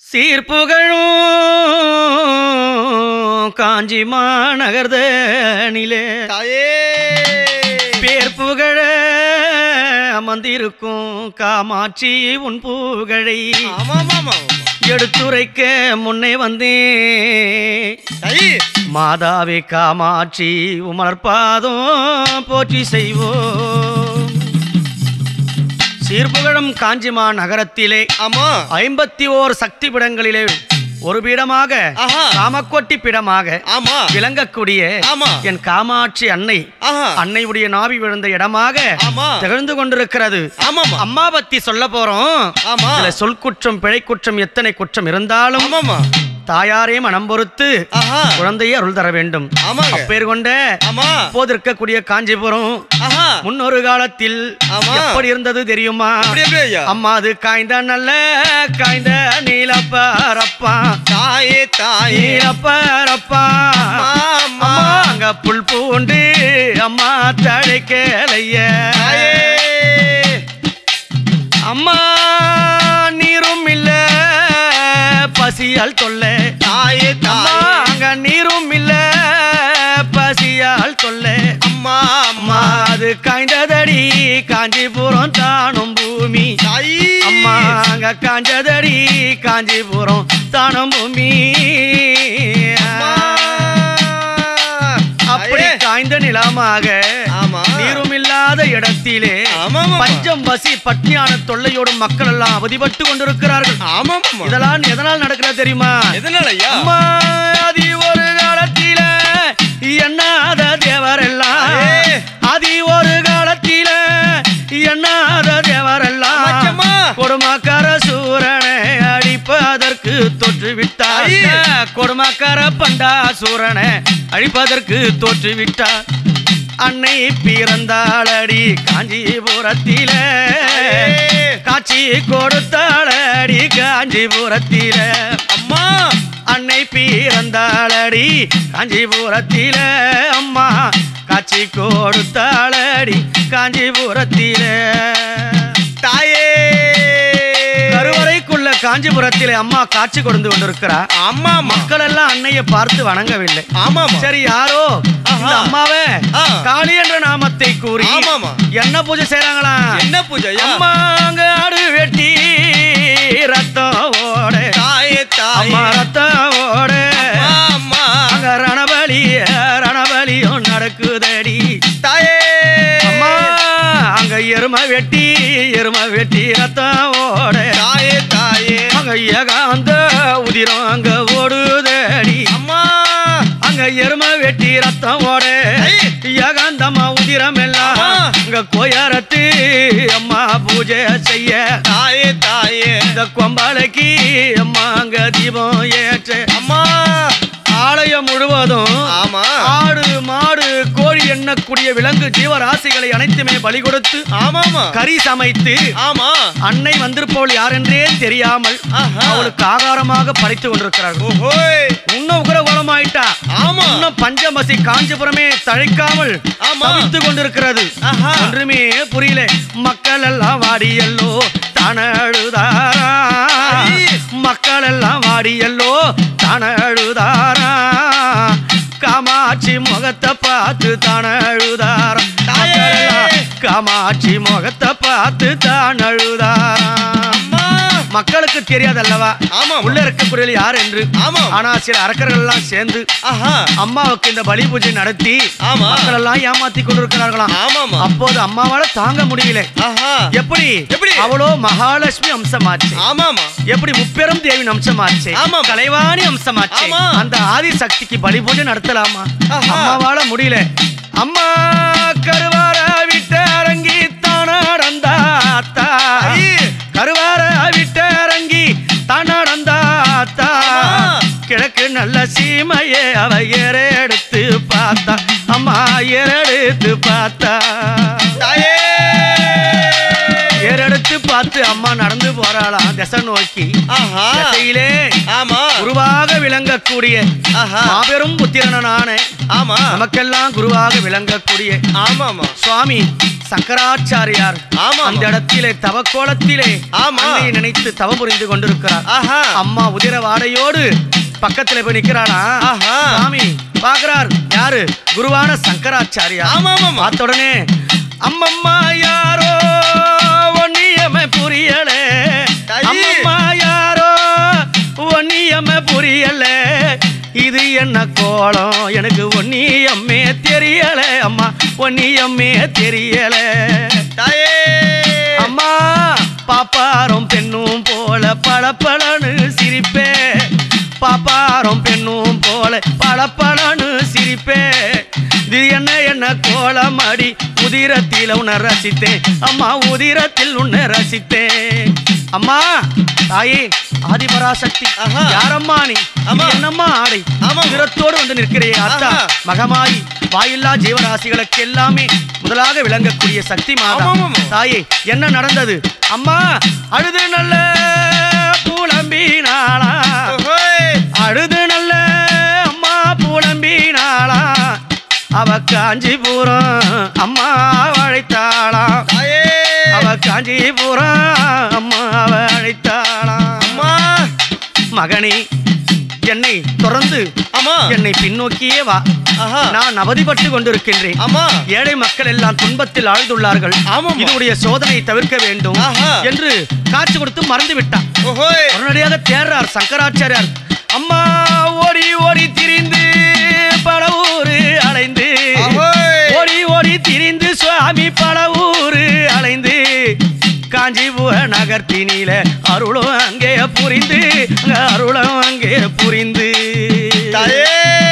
சீர்ப்புகழும் காஞ்சி மாநகர்தனிலே தாயே பேர் புகழ அமர்ந்திருக்கும் காமாட்சி உன் புகழை ஆமா ஆமா ஆமா எடுத்துரைக்க முன்னே வந்தேன் தாயி மாதாவே காமாட்சி உமலர்பாதம் போற்றி செய்வோம் சீர்புகழும் காஞ்சிமா நகரத்திலே ஆமா ஐம்பத்தி ஓர் சக்தி பீடங்களிலே ஒரு பீடமாக ஆஹா காமக்கோட்டி பீடமாக ஆமா விளங்கக்கூடிய ஆமா என் காமாட்சி அன்னை ஆஹா அன்னையுடைய நாவி விழுந்த இடமாக ஆமா திகழ்ந்து கொண்டிருக்கிறது ஆமாமா அம்மா பத்தி சொல்ல போறோம் ஆமா இதுல சொல் குற்றம் பிழை குற்றம் எத்தனை குற்றம் இருந்தாலும் ஆமாமா தாயாரே மனம் பொறுத்து ஆஹா குழந்தையை அருள் தர வேண்டும் ஆமாங்க பேர் கொண்ட ஆமா அப்போது இருக்கக்கூடிய காஞ்சிபுரம் ஆஹா முன்னொரு காலத்தில் ஆமா. எப்படி இருந்தது தெரியுமா எப்படி எப்படி ஐயா அம்மா அது காய்ந்த நல்ல காய்ந்த நீலப்பரப்பா தாயே தாயே நீலப்பரப்பா அம்மா, அம்மா. அம்மா அங்க புல் பூண்டு அம்மா தழைக்கலைய தாயே அம்மா நீரும் இல்ல பசியால் தொல்லை தாயே அம்மா தாயே அங்க நீரும் இல்ல பசியால் தொல்லை அம்மா அம்மா அம்மா அது காய்ந்ததடி காஞ்சிபுரம் தானும் பூமி தாயி அம்மா அங்க காஞ்சதடி காஞ்சிபுரம் தானும் பூமி அம்மா. அப்படி தாயே. காய்ந்த நிலமாக ஆமா நீரும் இல்லாத இடத்திலே ஆமாமா பஞ்சம் பசி பட்னியான தொல்லையோடும் மக்கள் எல்லாம் அவதிப்பட்டு கொண்டிருக்கிறார்கள் ஆமாமா இதெல்லாம் எதனால் நடக்கிறது தெரியுமா எதனால ஐயா அம்மா அதி ஒரு காலத்தில எண்ணாத தேவரெல்லாம் ஏ. அதி ஒரு காலத்தில எண்ணாத தேவரெல்லாம் அம்மாச்சம்மா. கொடுமாக்கார சூரனை அழிப்பதற்கு தோற்றுவிட்டார் ஐயே. கொடுமாக்கார பண்டா சூரனை அழிப்பதற்கு தோற்றுவிட்டார் அன்னை பிறந்தாளடி காஞ்சிபுரத்தில ஐயே. காட்சி கொடுத்தாளடி காஞ்சிபுரத்தில அம்மா அன்னை பிறந்தாளடி காஞ்சிபுரத்தில அம்மா காட்சி கொடுத்தாளடி காஞ்சிபுரத்தில தாயே கருவறைக்குள்ள காஞ்சிபுரத்திலே அம்மா காட்சி கொடுத்து கொண்டிருக்கிறார் ஆமாமா மக்கள் எல்லாம் அன்னையை பார்த்து வணங்கவில்லை ஆமாமா சரி யாரோ இந்த அம்மாவே ஆ. காளி என்ற நாமத்தை கூறி ஆமாமா என்ன பூஜை செய்றாங்களா என்ன பூஜை ஐயா அம்மா அங்க ஆடு வெட்டி ரத்தம் ஓட தாயே தாயே அம்மா ரத்தம் ஓட அம்மா அம்மா அங்க ரணபலி ரணபலியும் நடக்குதடி தாயே அம்மா அங்க எருமை வெட்டி எருமை வெட்டி ரத்தம் ஓட தாயே தாயே அங்க ஏகாந்த உதிரம் அங்க ஓடுதடி அம்மா அங்க எருமை வெட்டி ரத்தம் ஓட ஐ. ஏகாந்தம்மா உதிரம் எல்லாம் அம்மா. அங்க கோயாரத்து அம்மா பூஜை செய்ய தாயே தாயே இந்த கொம்பாலைக்கு அம்மா அங்க தீபம் ஏற்ற அம்மா ஆலயம் முழுவதும் ஆமா ஆடு மாடு கோழி எண்ணக்கூடிய விலங்கு ஜீவராசிகளை அனைத்துமே பலி கொடுத்து ஆமாமா கறி சமைத்து ஆமா அன்னை வந்திருப்பவள் யாரென்றே தெரியாமல் ஆஹா. அவளுக்கு ஆகாரமாக படைத்து கொண்டிருக்கிறார்கள் ஓஹோய் இன்னும் உக்ர குணமாயிட்டா ஆமா இன்னும் பஞ்சமசி காஞ்சிபுரமே தழைக்காமல் ஆமா. தவித்து கொண்டிருக்கிறது ஆஹா. ஒன்றுமே புரியல மக்கள் எல்லாம் வாடியல்லோ தனழுதாரா ஐ. மக்கள் எல்லாம் வாடியல்லோ தனழுதாரா காமாட்சி முகத்தை பார்த்து தனழுதாரா தாயே. மக்கள் எல்லாம் காமாட்சி முகத்தை பார்த்து தனழுதாரா அம்மா மக்களுக்கு தெரியாதல்லவா ஆமா உள்ள இருக்கக்கூடிய யார் என்று ஆமா ஆனா சில அரக்கர்கள் எல்லாம் சேர்ந்து ஆஹா அம்மாவுக்கு இந்த பலி பூஜை நடத்தி ஆமா. மக்கள் எல்லாம் ஏமாத்தி கொண்டிருக்கிறார்களாம் ஆமாமா அப்போது அம்மாவால தாங்க முடியல ஆஹா எப்படி எப்படி? அவளோ மகாலட்சுமி அம்சமாச்சு ஆமாமா எப்படி முப்பெரும் தேவின் அம்சமாச்சு ஆமாம். கலைவாணி அம்சமாச்சு ஆமா. அந்த ஆதி சக்திக்கு பலி பூஜை நடத்தலாமா ஆஹா. அம்மாவால முடியல அம்மா கருவார விட்டு அரங்கி தானடந்தாத்தா ஐ. கருவார விட்டு அரங்கி தானடந்தாத்தா ஆமா. கிழக்கு நல்ல சீமையே அவ ஏறெடுத்து பார்த்தா அம்மா ஏறெடுத்து பார்த்தா தாயே ஏறெடுத்து பார்த்து அம்மா நடந்து போறாளாம் திசை நோக்கி ஆஹா திசையிலே ஆமா குருவாக விளங்கக்கூடிய ஆஹா மாபெரும் புத்திரனான ஆமா நமக்கெல்லாம் குருவாக விளங்கக்கூடிய ஆமாமா சுவாமி சங்கராச்சாரியார் ஆமா. அந்த இடத்திலே தவக்கோலத்திலே ஆமா. அன்னையை நினைத்து தவம் புரிந்து கொண்டிருக்கிறார் ஆஹா அம்மா உதிர வாடையோடு பக்கத்துல போய் நிக்கிறானா ஆஹா. சாமி பாக்குறார் யாரு குருவான சங்கராச்சாரியா ஆமா ஆமா பார்த்த உடனே அம்மம்மா யாரோ ஒன்னியம புரியல தாயி. அம்மம்மா யாரோ ஒன்னியம புரியல இது என்ன கோலம் எனக்கு ஒன்னியம்மே தெரியல அம்மா ஒன்னியம்மே தெரியல தாயே அம்மா பாப்பாரும் பெண்ணும் போல பளபளன்னு சிரிப்பே பாப்பாரும் பெண்ணும் போல பளபளன்னு சிரிப்பே இது என்ன என்ன கோலம் அடி உதிரத்தில் உன்னை ரசித்தேன் அம்மா உதிரத்தில் உன்னை ரசித்தேன் அம்மா தாயே ஆதிபராசக்தி ஆஹா. யாரம்மா நீ ஆமா. நீ என்னம்மா ஆடை ஆமா. உதிரத்தோடு வந்து நிற்கிறே அத்தா ஆஹா. மகமாயி வாயில்லா ஜீவராசிகளுக்கு எல்லாமே முதலாக விளங்கக்கூடிய சக்தி மாதா ஆமாமாமா. தாயே என்ன நடந்தது அம்மா அழுது நல்ல புலம்பினாளா ஓஹோய். அழுது நல்ல அம்மா புலம்பினாளா அவ காஞ்சிபுரம் அம்மா அழைத்தாளா தாயே அவ காஞ்சிபுரம் அம்மா அவ அழைத்தாளா அம்மா மகனே என்னை தொடர்ந்து ஆமா என்னை பின்னோக்கியே வா ஆஹா நான் அவதிப்பட்டு கொண்டிருக்கின்றேன் ஆமா ஏழை மக்கள் எல்லாம் துன்பத்தில் ஆழ்ந்துள்ளார்கள் ஆமாம்மா. இதனுடைய சோதனை தவிர்க்க வேண்டும் ஆஹா. என்று காட்சி கொடுத்து மறந்து விட்டான் ஓஹோய் உடனடியாக தேர்றார் சங்கராச்சாரியார் அம்மா ஓடி ஓடி திரிந்து பல ஊரு அலைந்து ஓஹோய். ஓடி ஓடி திரிந்து சுவாமி பல ஊரு அலைந்து காஞ்சிபுர நகர்த்தினில அருளும் அங்கே புரிந்து அருளும் அங்கே புரிந்து தாயே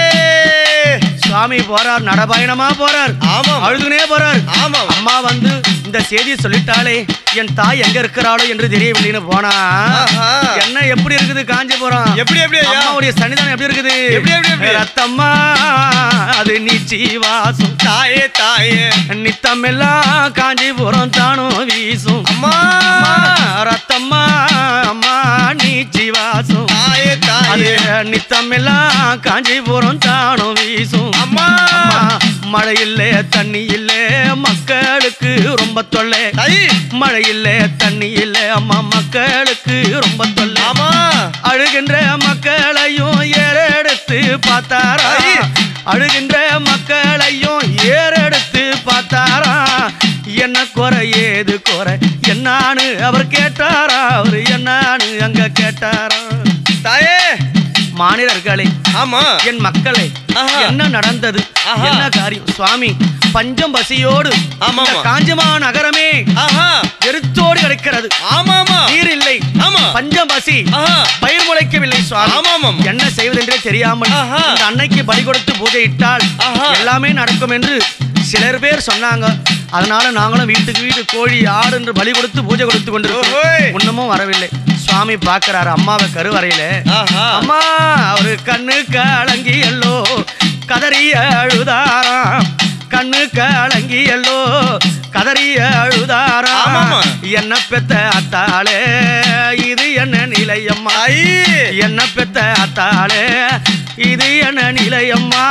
சுவாமி போறார் நடபயணமா போறார் ஆமா அழுதுனே போறார் ஆமா அம்மா வந்து இந்த செய்தியை சொல்லிட்டாளே என் தாய் எங்க இருக்கிறாளோ என்று தெரியவில்லைன்னு போனா ஆஹா. என்ன எப்படி இருக்குது காஞ்சிபுரம் எப்படி எப்படி ஐயா அம்மாவுடைய சன்னிதானம் எப்படி இருக்குது எப்படி, எப்படி, எப்படி? ரத்தம்மா அது நிச்சி வாசம் தாயே தாயே நித்தம் எல்லாம் காஞ்சிபுரம் தானும் வீசும் அம்மா அம்மா, ரத்தம்மா அம்மா நீச்சி வாசம் தாயே அது தாயே நித்தம் எல்லாம் காஞ்சிபுரம் தானும் வீசும் அம்மா அம்மா, மழை இல்ல தண்ணி இல்ல மக்களுக்கு ரொம்ப தொல்லை தாயி மழை இல்ல தண்ணி இல்ல அம்மா மக்களுக்கு ரொம்ப தொல்லை ஆமா அழுகின்ற மக்களையும் ஏறெடுத்து பார்த்தாரா ஐ! அழுகின்ற மக்களையும் ஏறெடுத்து பார்த்தாரா என்ன குறை ஏது குறை என்னான்னு அவர் கேட்டாரா அவர் என்னான்னு அங்க கேட்டாரா தாயே மாநிலர்களே ஆமா என் மக்களே ஆஹா. என்ன நடந்தது ஆஹா. என்ன காரியம் சுவாமி பஞ்சம் பசியோடு ஆமாமா. இந்த காஞ்சமா நகரமே ஆஹா எரித்தோடு கிடக்கிறது ஆமாமா நீர் இல்லை ஆமா பஞ்சம் பசி ஆஹா பயிர் முளைக்கவில்லை சுவாமி ஆமாமாம் என்ன செய்வதென்றே தெரியாமல் ஆஹா. இந்த அன்னைக்கு பலி கொடுத்து பூஜை இட்டால் ஆஹா. எல்லாமே நடக்கும் என்று சிலர் பேர் சொன்னாங்க அதனால நாங்களும் வீட்டுக்கு வீடு கோழி ஆடு என்று பலி கொடுத்து பூஜை கொடுத்து கொண்டிருக்கோம் ஓஹோய். ஒண்ணுமும் வரவில்லை சுவாமி பார்க்கிறாரு அம்மாவை கருவறையில ஆஹா அம்மா அவரு கண்ணு கலங்கி எல்லோ கதறி அழுதாராம் கண்ணு கலங்கி எல்லோ கதறி அழுதாராம் ஆமாம்மா. என்ன பெத்த அத்தாளே இது என்ன நிலையம்மா ஐ என்ன பெத்த அத்தாளே இது என்ன நிலையம்மா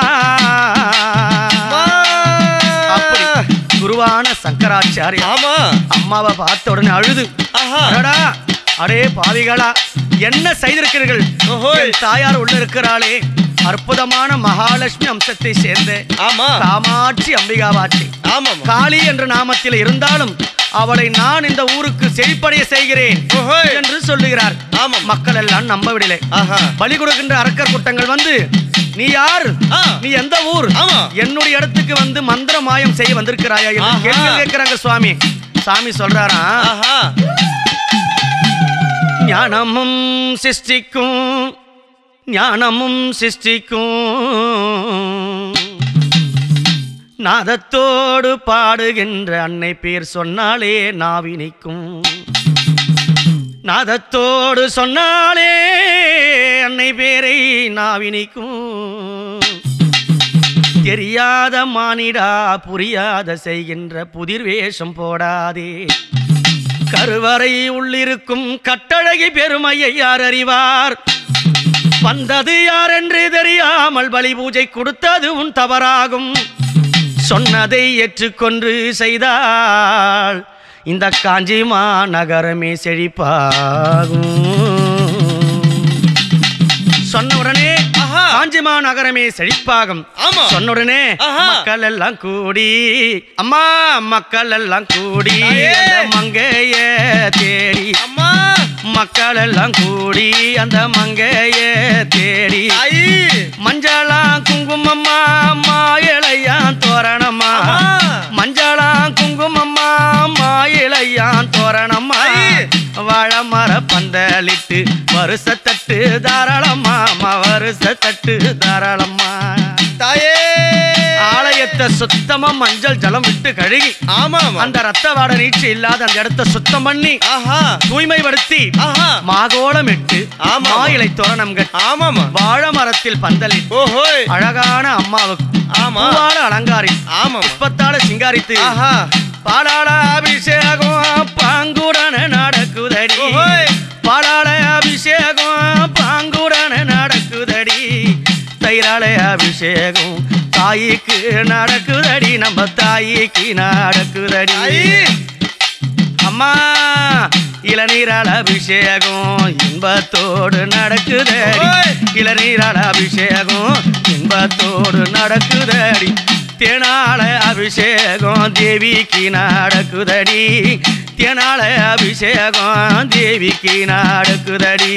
அம்மா. அப்படி குருவான சங்கராச்சாரியா ஆமா அம்மாவை பார்த்த உடனே அழுது ஆஹா அடடா அடே பாவிகளா என்ன செய்திருக்கிறீர்கள் ஓஹோய். என் தாயார் உள்ள இருக்கிறாளே அற்புதமான மகாலட்சுமி அம்சத்தை சேர்ந்த ஆமா காமாட்சி அம்பிகாவாட்சி ஆமாம் காளி என்ற நாமத்தில் இருந்தாலும் அவளை நான் இந்த ஊருக்கு செழிப்படைய செய்கிறேன் ஓஹோய். என்று சொல்லுகிறார் ஆமாம் மக்கள் எல்லாம் நம்பவில்லை ஆஹா பலி கொடுக்கின்ற அரக்கர் கூட்டங்கள் வந்து நீ யார் ஆ. நீ எந்த ஊர் ஆமா. என்னுடைய இடத்துக்கு வந்து மந்திர மாயம் செய்ய வந்திருக்கிறாயா என்று ஆஹா. கேள்வி கேட்கிறாங்க சுவாமி சாமி சொல்றாரா ஆஹா ஞானமும் சிருஷ்டிக்கும் ஞானமும் சிருஷ்டிக்கும் நாதத்தோடு பாடுகின்ற அன்னை பேர் சொன்னாலே நாவினிக்கும் நாதத்தோடு சொன்னாலே அன்னை பேரை நாவினிக்கும் தெரியாத மானிடா புரியாத செய்கின்ற புதிர் வேஷம் போடாதே கருவறை உள்ளிருக்கும் கட்டழகி பெருமையை யார் அறிவார் வந்தது யார் என்று தெரியாமல் பலி பூஜை கொடுத்தது உன் தவறாகும் சொன்னதை ஏற்றுக்கொண்டு செய்தால் இந்த காஞ்சி மாநகரமே செழிப்பாகும் சொன்ன உடனே ஆஹா. காஞ்சி மாநகரமே செழிப்பாகும் ஆமா. சொன்ன உடனே ஆஹா. மக்கள் எல்லாம் கூடி அம்மா மக்கள் எல்லாம் கூடி தாயே. அந்த மங்கைய தேடி அம்மா மக்கள் எல்லாம் கூடி அந்த மங்கைய தேடி தாயி மஞ்சளாம் குங்குமம்மா மாயிளையான் தோரணம்மா அம்மா. மஞ்சளாம் குங்குமம்மா மாயிளையான் தோரணம்மா ஐ. வாழை மர பந்தலிட்டு வருஷ தட்டு தாராளம்மா அம்மா வருஷ தட்டு தாராளம்மா தாயே ஆலயத்தை சுத்தமா மஞ்சள் ஜலம் விட்டு கழுகி ஆமா ஆமா அந்த ரத்த வாட நீட்சி இல்லாத அந்த இடத்த சுத்தம் பண்ணி ஆஹா தூய்மைப்படுத்தி ஆஹா மாகோளம் இட்டு ஆமா. மாயிலை தோரணம் கட்டி ஆமாமா வாழை மரத்தில் பந்தலிட்டு ஓஹோய் அழகான அம்மாவுக்கு ஆமா. பூவால அலங்காரி ஆமாமா புஷ்பத்தால சிங்காரித்து ஆஹா பாலாள அபிஷேகம் பாங்குடன நடக்குதடி ஓஹோய். பாலாள அபிஷேகம் பாங்குடன நடக்குதடி தயிராள அபிஷேகம் தாய்க்கு நடக்குதடி நம்ம தாய்க்கு நடக்குதடி தாயி அம்மா இளநீரால் அபிஷேகம் இன்பத்தோடு நடக்குதடி ஓய். இளநீரால் அபிஷேகம் இன்பத்தோடு நடக்குதடி தேனால அபிஷேகம் தேவிக்கு நடக்குதடி தேனால அபிஷேகம் தேவிக்கு நடக்குதடி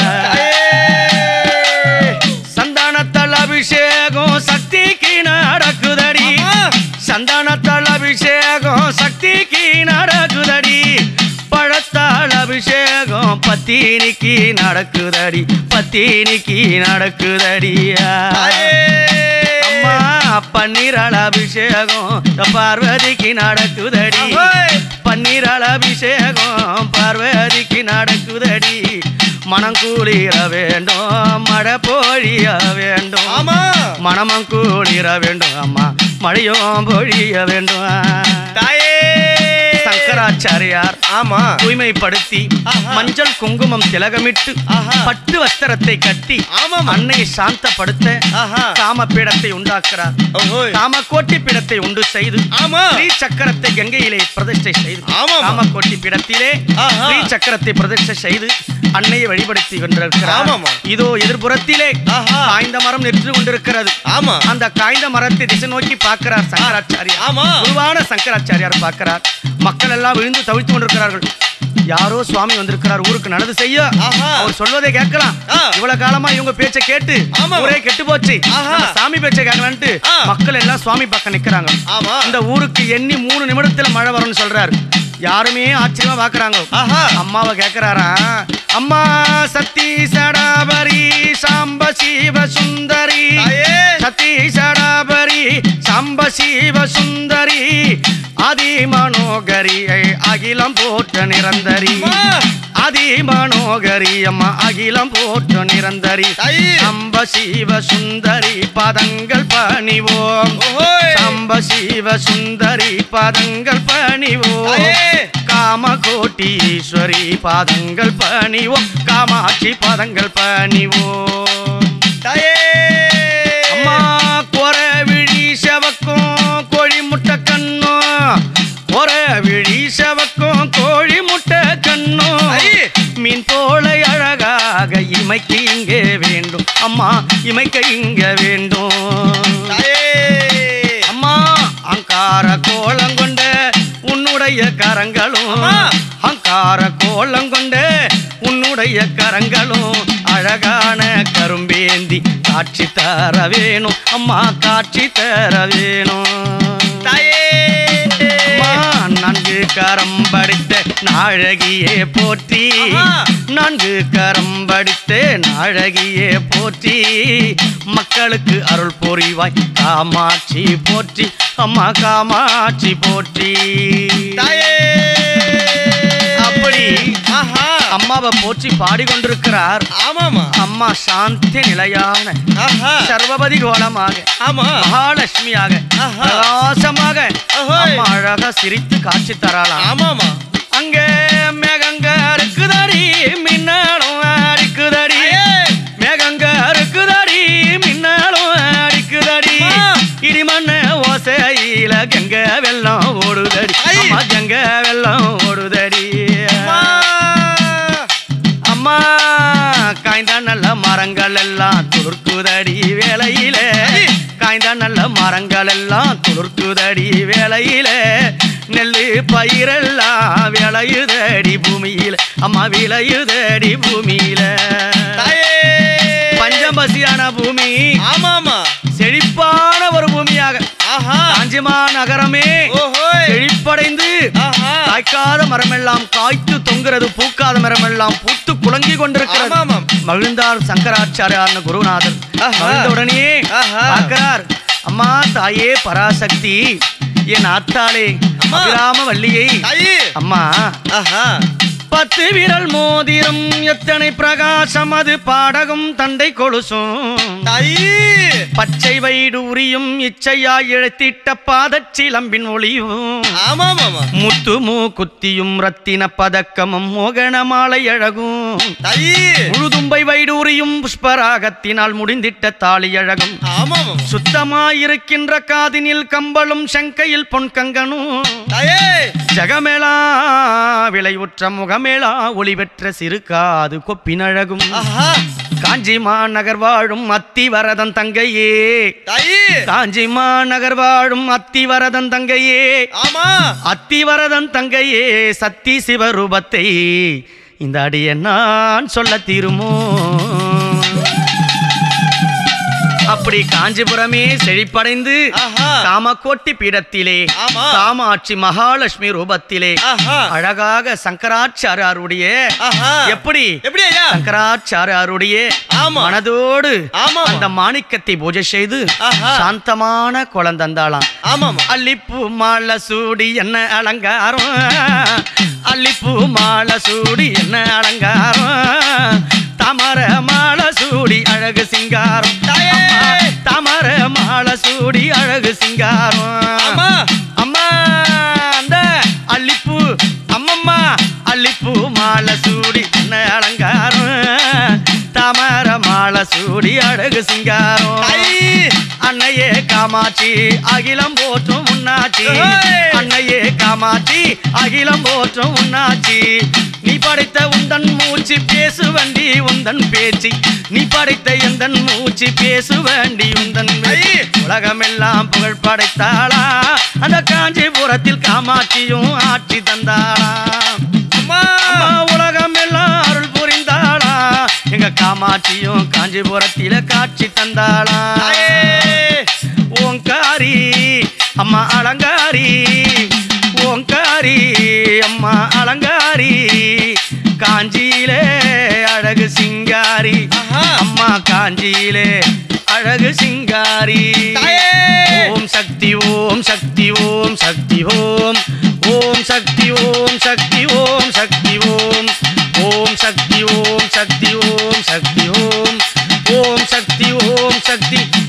தாயே சந்தானத்தால் அபிஷேகம் சக்திக்கு நடக்குதடி அம்மா. சந்தானத்தால் அபிஷேகம் சக்திக்கு நடக்குதடி பழத்தால் அபிஷேகம் பத்தினிக்கு நடக்குதடி பத்தினிக்கு நடக்குதடி தாயே அம்மா பன்னீரால் அபிஷேகம் பார்வதிக்கு நடக்குதடி ஓஹோய். பன்னீரால் அபிஷேகம் பார்வதிக்கு நடக்குதடி மனம் கூலிர வேண்டும் மழை பொழிய வேண்டும் ஆமா மனமும் கூலிர வேண்டும் அம்மா மழையும் பொழிய வேண்டும் தாயே சங்கராச்சாரியார் ஆமா தூய்மைப்படுத்தி ஆஹா. மஞ்சள் குங்குமம் திலகமிட்டு ஆஹா. பட்டு வஸ்திரத்தை கட்டி ஆமாமா. அன்னையை சாந்தப்படுத்த ஆஹா காம பீடத்தை உண்டாக்குறார் ஓஹோய் காமக்கோட்டி பீடத்தை உண்டு செய்து ஆமா ஸ்ரீ சக்கரத்தை கங்கையிலே பிரதிஷ்டை செய்து ஆமாமா. காமக்கோட்டி பீடத்திலே ஆஹா. ஸ்ரீ சக்கரத்தை பிரதிஷ்டை செய்து அன்னையை வழிபடுத்தி கொண்டிருக்கிறார் ஆமாமா. இதோ எதிர்புறத்திலே ஆஹா. காய்ந்த மரம் நின்று கொண்டிருக்கிறது ஆமா அந்த காய்ந்த மரத்தை திசை நோக்கி பார்க்கிறார் சங்கராச்சாரியார் ஆமா. குருவான சங்கராச்சாரியார் பார்க்கிறார் மக்கள் எல்லாம் விழுந்து தவித்துக் கொண்டிருக்கிறார்கள் யாரோ சுவாமி வந்திருக்கிறார் ஊருக்கு நல்லது செய்ய ஆஹா. அவர் சொல்வதை கேட்கலாம் ஆ. இவ்வளவு காலமா இவங்க பேச்சை கேட்டு ஆமா. ஊரே கெட்டு போச்சு ஆஹா. நம்ம சாமி பேச்சை கேட்கலான்ட்டு ஆ. மக்கள் எல்லாம் சுவாமி பக்கம் நிக்கிறாங்க ஆமா இந்த ஊருக்கு எண்ணி மூணு நிமிடத்துல மழை வரும்னு சொல்றாரு யாருமே ஆச்சரியமா பாக்குறாங்க ஆஹா அம்மாவை கேக்குறாரா அம்மா சத்தி சடாபரி சாம்ப சிவ சுந்தரி தாயே சத்தி சடாபரி சாம்ப சிவ சுந்தரி ஆதி மனோகரி அகிலம் போற்ற நிரந்தரி அம்மா. ஆதி மனோகரி அம்மா அகிலம் போற்ற நிரந்தரி தாயே சாம்ப சிவ சுந்தரி பதங்கள் பணிவோம் ஓஹோய் சாம்ப சிவ சுந்தரி பதங்கள் பணிவோம் தாயே காமகோட்டீஸ்வரி பாதங்கள் பணிவோம் காமாட்சி பாதங்கள் பணிவோம் தாயே அம்மா கொர விழி செவக்கும் கோழி முட்டை கண்ணும் கொர விழி செவக்கும் கோழி முட்டை கண்ணும் ஐ. மீன் போல அழகாக இமைக்கு இங்கே வேண்டும் அம்மா இமைக்க இங்க வேண்டும் தாயே அம்மா அங்கார கோலம் கொண்ட உன்னுடைய கரங்களும் அம்மா. அங்கார கோலம் கொண்ட உன்னுடைய கரங்களும் அழகான கரும்பேந்தி காட்சி தர வேணும் அம்மா காட்சி தர வேணும் தாயே அம்மா நான்கு கரம் படித்த நாழகியே போற்றி அம்மா. நான்கு கரம் படித்த நாழகியே போற்றி மக்களுக்கு அருள் புரிவாய் காமாட்சி போற்றி அம்மா காமாட்சி போற்றி தாயே அப்படி ஆஹா அம்மாவை போற்றி பாடிக்கொண்டிருக்கிறார் ஆமாமா அம்மா சாந்தி நிலையான ஆஹா சர்வபதி கோலமாக ஆமா மகாலட்சுமியாக ஆஹா. பிரகாசமாக அஹோய். அம்மா அழகா சிரித்து காட்சி தரலாம் ஆமாமா அங்கே மேகங்க இருக்குதடி மின்னாலும் அடிக்குதடி தாயே மேகங்க இருக்குதடி மின்னாலும் அடிக்குதடி அம்மா. இடிமண்ண ஓசையில மரங்கள் எல்லாம் துளிர்க்குதடி வேலையிலே சரி. காய்ந்த நல்ல மரங்கள் எல்லாம் துளிர்க்குதடி வேலையிலே நெல்லு பயிரெல்லாம் விளையுதடி பூமியில அம்மா விளையுதடி பூமியில தாயே பஞ்சமசியான பூமி ஆமாமா செழிப்பான ஒரு பூமியாக ஆஹா காஞ்சிமா நகரமே ஓஹோய் செழிப்படைந்து ஆஹா காய்க்காத மரமெல்லாம் காய்த்து தொங்குறது பூக்காத மரமெல்லாம் பூத்து குலங்கி கொண்டிருக்கிறது ஆமாமாம் மகிழ்ந்தார் சங்கராச்சாரியார்னு குருநாதர் ஆஹா. மகிழ்ந்த உடனே ஆஹா. பார்க்கிறார் அம்மா தாயே பராசக்தி என் ஆத்தாளே அம்மா. அபிராம வள்ளியை தாயே அம்மா ஆஹா பத்து விரல் மோதிரம் எத்தனை பிரகாசம் அது பாடகும் தண்டை கொலுசும் தாயே பச்சை வைடூரியும் இச்சையாய் இழைத்திட்ட பாதச் சிலம்பின் ஒளியும் ஆமாமாமா முத்து மூ குத்தியும் ரத்தின பதக்கமும் மோகன மாலை அழகும் தாயே முழுதும்பை வைடூரியும் புஷ்பராகத்தினால் முடிந்திட்ட தாலி அழகும் ஆமாமாமா சுத்தமாயிருக்கின்ற காதினில் கம்பளும் சங்கையில் பொன் கங்கனும் தாயே ஜகமேளா விளைவுற்ற முகமேளா ஒளி பெற்ற சிறு காது கொப்பினழகும் ஆஹா காஞ்சி மாநகர் வாழும் அத்திவரதன் தங்கையே தாயே காஞ்சி மாநகர் வாழும் அத்திவரதன் தங்கையே ஆமா அத்திவரதன் தங்கையே சத்தி சிவரூபத்தை இந்த அடிய நான் சொல்ல தீருமோ அப்படி காஞ்சிபுரமே செழிப்படைந்து ஆஹா காமக்கோட்டி பீடத்திலே ஆமா. காமாட்சி மகாலட்சுமி ரூபத்திலே ஆஹா அழகாக சங்கராச்சாரியாருடைய ஆஹா எப்படி எப்படி ஐயா சங்கராச்சாரியாருடைய ஆமா மனதோடு ஆமா அந்த மாணிக்கத்தை பூஜை செய்து ஆஹா சாந்தமான குழந்தந்தாளாம் ஆமாமா அல்லிப்பூ மாலை சூடி என்ன அலங்காரம் அல்லிப்பூ மாலை சூடி என்ன அலங்காரம் தாமர மாலை சூடி அழகு சிங்காரம் தாயே அம்மா, தாமர மாலை சூடி அழகு சிங்காரம் ஆமா அம்மா அந்த அல்லிப்பூ அம்மம்மா அல்லிப்பூ மாலை சூடி என்ன அலங்காரம் தாமர மாலை சூடி அழகு சிங்காரம் தாயே அன்னையே காமாட்சி அகிலம் போற்றும் உன்னாச்சி ஏய்! அன்னையே காமாட்சி அகிலம் போற்றும் உன்னாச்சி நீ படைத்த உந்தன் மூச்சு பேசு வண்டி உந்தன் பேச்சு நீ படைத்த எந்தன் மூச்சு பேசு வண்டி உந்தன் பேச்சு. ஐ! உலகமெல்லாம் புகழ் படைத்தாளா அந்த காஞ்சிபுரத்தில் காமாட்சியும் ஆட்சி தந்தாளா அம்மா அம்மா உலகமெல்லாம் அருள் புரிந்தாளா எங்க காமாட்சியும் காஞ்சிபுரத்தில காட்சி தந்தாளா தாயே ஓங்காரி அம்மா அலங்காரி ஓங்காரி அம்மா அலங்காரி காஞ்சியிலே அழகு சிங்காரி ஆஹா அம்மா காஞ்சியிலே அழகு சிங்காரி தாயே ஓம் சக்தி ஓம் சக்தி ஓம் சக்தி ஓம் ஓம் சக்தி ஓம் சக்தி ஓம் சக்தி ஓம் ஓம் சக்தி ஓம் சக்தி ஓம் சக்தி ஓம் ஓம் சக்தி ஓம் சக்தி